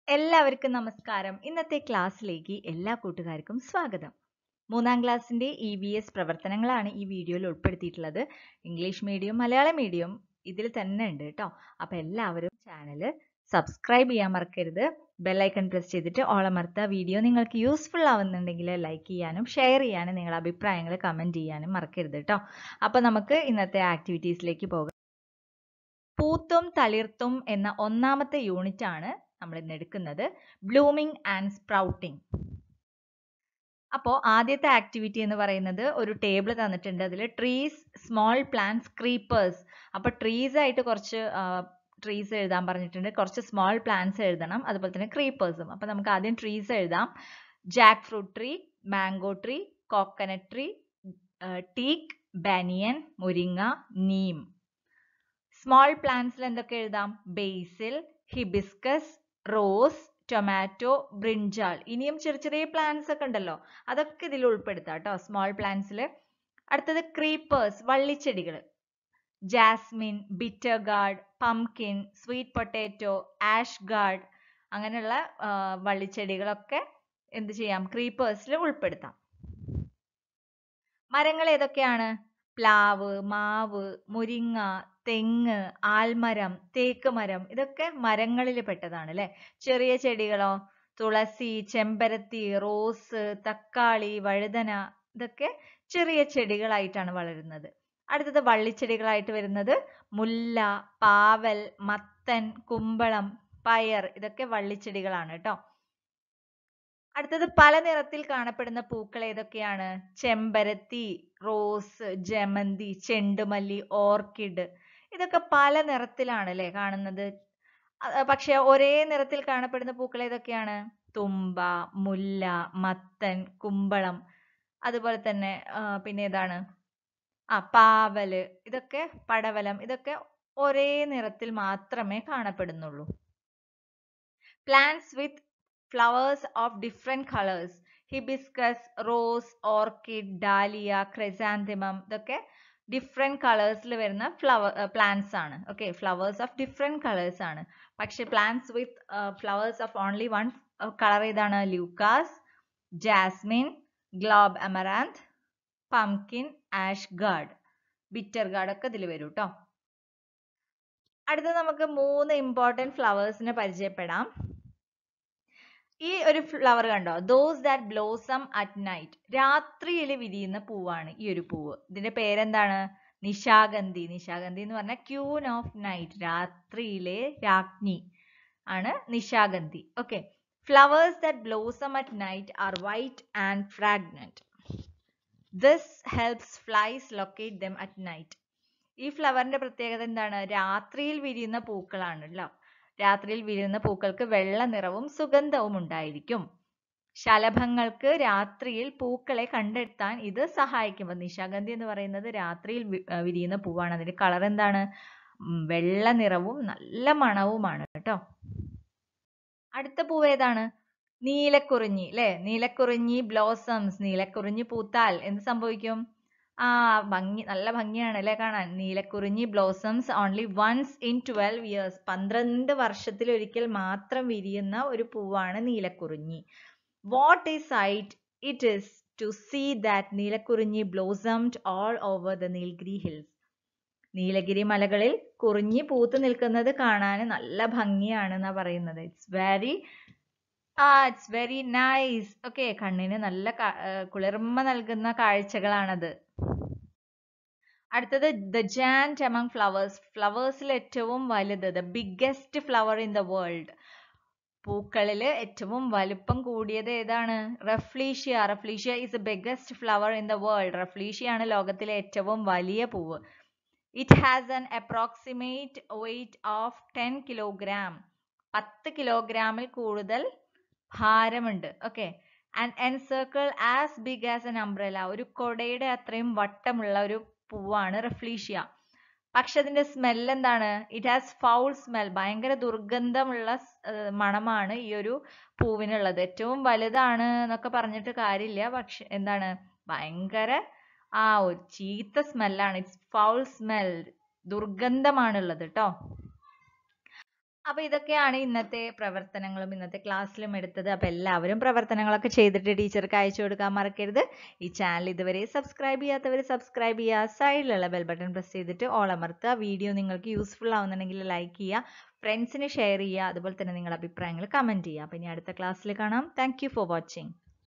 എല്ലാവർക്കും നമസ്കാരം ഇന്നത്തെ ക്ലാസ്സിലേക്ക് എല്ലാ കൂട്ടുകാർക്കും സ്വാഗതം മൂന്നാം ക്ലാസ്സിന്റെ ഇ വി എസ് പ്രവർത്തനങ്ങളാണ് ഈ വീഡിയോയിൽ ഉൾപ്പെടുത്തിയിട്ടുള്ളത് ഇംഗ്ലീഷ് മീഡിയം മലയാളം മീഡിയം ഇതിൽ തന്നെ ഉണ്ട് കേട്ടോ അപ്പൊ എല്ലാവരും ചാനൽ സബ്സ്ക്രൈബ് ചെയ്യാൻ മറക്കരുത് ബെല്ലൈക്കൺ പ്രസ് ചെയ്തിട്ട് ഓളമർത്ത വീഡിയോ നിങ്ങൾക്ക് യൂസ്ഫുൾ ആവുന്നുണ്ടെങ്കിൽ ലൈക്ക് ചെയ്യാനും ഷെയർ ചെയ്യാനും നിങ്ങളുടെ അഭിപ്രായങ്ങൾ കമന്റ് ചെയ്യാനും മറക്കരുത് കേട്ടോ അപ്പൊ നമുക്ക് ഇന്നത്തെ ആക്ടിവിറ്റീസിലേക്ക് പോകാം പൂത്തും തളിർത്തും എന്ന ഒന്നാമത്തെ യൂണിറ്റ് ആണ് നമ്മൾ ഇന്ന് എടുക്കുന്നത് ബ്ലൂമിംഗ് ആൻഡ് സ്പ്രൗട്ടിംഗ് അപ്പോൾ ആദ്യത്തെ ആക്ടിവിറ്റി എന്ന് പറയുന്നത് ഒരു ടേബിൾ തന്നിട്ടുണ്ട് അതിൽ ട്രീസ് സ്മോൾ പ്ലാന്റ്സ് ക്രീപ്പേഴ്സ് അപ്പോൾ ട്രീസ് ആയിട്ട് കുറച്ച് ട്രീസ് എഴുതാൻ പറഞ്ഞിട്ടുണ്ട് കുറച്ച് സ്മോൾ പ്ലാന്റ്സ് എഴുതണം അതുപോലെ തന്നെ ക്രീപ്പേഴ്സും അപ്പോൾ നമുക്ക് ആദ്യം ട്രീസ് എഴുതാം jackfruit tree mango tree coconut tree teak banyan മുരിങ്ങ നീം സ്മോൾ പ്ലാന്റ്സിൽ എന്തൊക്കെ എഴുതാം basil hibiscus rose tomato brinjal ഇനിയും ചെറിയ ചെറിയ പ്ലാന്റ്സ് ഒക്കെ ഉണ്ടല്ലോ അതൊക്കെ ഇതിൽ ഉൾപ്പെടുത്താം കേട്ടോ സ്മോൾ പ്ലാന്റ്സിൽ അടുത്തത് ക്രീപ്പേഴ്സ് വള്ളിച്ചെടികൾ jasmine bitter gourd pumpkin sweet potato ash gourd അങ്ങനെയുള്ള വള്ളിച്ചെടികളൊക്കെ എന്ത് ചെയ്യാം ക്രീപ്പേഴ്സിൽ ഉൾപ്പെടുത്താം മരങ്ങൾ ഏതൊക്കെയാണ് പ്ലാവ് മാവ് മുരിങ്ങ തെങ്ങ് ആൽമരം തേക്ക് മരം ഇതൊക്കെ മരങ്ങളിൽ പെട്ടതാണ് അല്ലെ ചെറിയ ചെടികളോ തുളസി ചെമ്പരത്തി റോസ് തക്കാളി വഴുതന ഇതൊക്കെ ചെറിയ ചെടികളായിട്ടാണ് വളരുന്നത് അടുത്തത് വള്ളിച്ചെടികളായിട്ട് വരുന്നത് മുല്ല പാവൽ മത്തൻ കുമ്പളം പയർ ഇതൊക്കെ വള്ളിച്ചെടികളാണ് കേട്ടോ അടുത്തത് പല നിറത്തിൽ കാണപ്പെടുന്ന പൂക്കൾ ഏതൊക്കെയാണ് ചെമ്പരത്തി റോസ് ജമന്തി ചെണ്ടുമല്ലി ഓർക്കിഡ് ഇതൊക്കെ പല നിറത്തിലാണ് അല്ലെ കാണുന്നത് പക്ഷെ ഒരേ നിറത്തിൽ കാണപ്പെടുന്ന പൂക്കൾ ഏതൊക്കെയാണ് തുമ്പ മുല്ല മത്തൻ കുമ്പളം അതുപോലെ തന്നെ പിന്നെ ഏതാണ് ആ പാവല് ഇതൊക്കെ പടവലം ഇതൊക്കെ ഒരേ നിറത്തിൽ മാത്രമേ കാണപ്പെടുന്നുള്ളൂ plants with flowers of different colors hibiscus rose orchid dahlia chrysanthemum ഇതൊക്കെ ഡിഫറെന്റ് കളേഴ്സിൽ വരുന്ന ഫ്ലവർ പ്ലാന്റ്സ് ആണ് okay flowers of different colours ആണ് പക്ഷെ plants with flowers of only one colour ഏതാണ് ലൂക്കാസ് jasmine globe amaranth pumpkin ash gourd bitter gourd ഒക്കെ ഇതിൽ വരും കേട്ടോ അടുത്ത നമുക്ക് മൂന്ന് ഇമ്പോർട്ടൻറ്റ് ഫ്ലവേഴ്സിനെ പരിചയപ്പെടാം ഈ ഒരു ഫ്ലവർ കണ്ടോ those that blossom at night രാത്രിയിൽ വിരിയുന്ന പൂവാണ് ഈ ഒരു പൂവ് ഇതിന്റെ പേരെന്താണ് നിശാഗന്ധി നിശാഗന്ധി എന്ന് പറഞ്ഞാൽ ക്യൂൻ ഓഫ് നൈറ്റ് രാത്രിയിലെ രാജ്ഞി ആണ് നിശാഗന്ധി okay flowers that blossom at night are white and fragrant this helps flies locate them at night ഈ ഫ്ലവറിന്റെ പ്രത്യേകത എന്താണ് രാത്രിയിൽ വിരിയുന്ന പൂക്കളാണല്ലോ രാത്രിയിൽ വിരിയുന്ന പൂക്കൾക്ക് വെള്ള നിറവും സുഗന്ധവും ഉണ്ടായിരിക്കും ശലഭങ്ങൾക്ക് രാത്രിയിൽ പൂക്കളെ കണ്ടെത്താൻ ഇത് സഹായിക്കും നിശാഗന്ധി എന്ന് പറയുന്നത് രാത്രിയിൽ വിരിയുന്ന പൂവാണ് അതിന്റെ കളർ എന്താണ് വെള്ള നിറവും നല്ല മണവുമാണ് കേട്ടോ അടുത്ത പൂവ് ഏതാണ് നീലക്കുറിഞ്ഞി അല്ലെ നീലക്കുറിഞ്ഞി ബ്ലോസംസ് നീലക്കുറിഞ്ഞി പൂത്താൽ എന്ത് സംഭവിക്കും ആ ഭംഗി നല്ല ഭംഗിയാണ് അല്ലെ കാണാൻ നീലക്കുറിഞ്ഞി blossoms only once in twelve years പന്ത്രണ്ട് വർഷത്തിൽ ഒരിക്കൽ മാത്രം വിരിയുന്ന ഒരു പൂവാണ് നീലക്കുറിഞ്ഞി what is sight it is to see that നീലക്കുറിഞ്ഞി blossomed all over the Nilgiri hills Nilgiri മലകളിൽ കുറിഞ്ഞി പൂത്ത് നിൽക്കുന്നത് കാണാൻ നല്ല ഭംഗിയാണെന്നാ പറയുന്നത് it's very ah it's very nice okay കണ്ണിന് നല്ല കുളിർമ നൽകുന്ന കാഴ്ചകളാണത് അടുത്തത് ദ ജാൻറ്റ് അമംഗ് ഫ്ലവേഴ്സ് ഫ്ലവേഴ്സിൽ ഏറ്റവും വലുത് the biggest flower in the world പൂക്കളിൽ ഏറ്റവും വലുപ്പം കൂടിയത് ഏതാണ് rafflesia rafflesia is the biggest flower in the world rafflesia ആണ് ലോകത്തിലെ ഏറ്റവും വലിയ പൂവ് it has an approximate weight of ten kilogram പത്ത് കിലോഗ്രാമിൽ കൂടുതൽ ഭാരമുണ്ട് okay and encircle as big as an umbrella ഒരു കൊടയുടെ അത്രയും വട്ടമുള്ള ഒരു പൂവാണ് റഫ്ലീഷ്യ പക്ഷെ അതിന്റെ സ്മെൽ എന്താണ് ഇറ്റ് ഹാസ് ഫൗൾ സ്മെൽ ഭയങ്കര ദുർഗന്ധമുള്ള മണമാണ് ഈ ഒരു പൂവിനുള്ളത് ഏറ്റവും വലുതാണ് എന്നൊക്കെ പറഞ്ഞിട്ട് കാര്യമില്ല പക്ഷെ എന്താണ് ഭയങ്കര ആ ഒരു ചീത്ത സ്മെല്ലാണ് ഇറ്റ്സ് ഫൗൾ സ്മെൽ ദുർഗന്ധമാണുള്ളത് കേട്ടോ അപ്പൊ ഇതൊക്കെയാണ് ഇന്നത്തെ പ്രവർത്തനങ്ങളും ഇന്നത്തെ ക്ലാസ്സിലും എടുത്തത് അപ്പൊ എല്ലാവരും പ്രവർത്തനങ്ങളൊക്കെ ചെയ്തിട്ട് ടീച്ചർക്ക് അയച്ചു കൊടുക്കാൻ മറക്കരുത് ഈ ചാനൽ ഇതുവരെ സബ്സ്ക്രൈബ് ചെയ്യാത്തവർ സബ്സ്ക്രൈബ് ചെയ്യുക സൈഡിലുള്ള ബെൽ ബട്ടൺ പ്രസ് ചെയ്തിട്ട് ഓൾ അമർത്തുക വീഡിയോ നിങ്ങൾക്ക് യൂസ്ഫുൾ ആവുന്നുണ്ടെങ്കിൽ ലൈക്ക് ചെയ്യുക ഫ്രണ്ട്സിന് ഷെയർ ചെയ്യുക അതുപോലെ തന്നെ നിങ്ങളുടെ അഭിപ്രായങ്ങൾ കമന്റ് ചെയ്യുക അപ്പൊ ഇനി അടുത്ത ക്ലാസ്സിൽ കാണാം താങ്ക് ഫോർ വാച്ചിങ്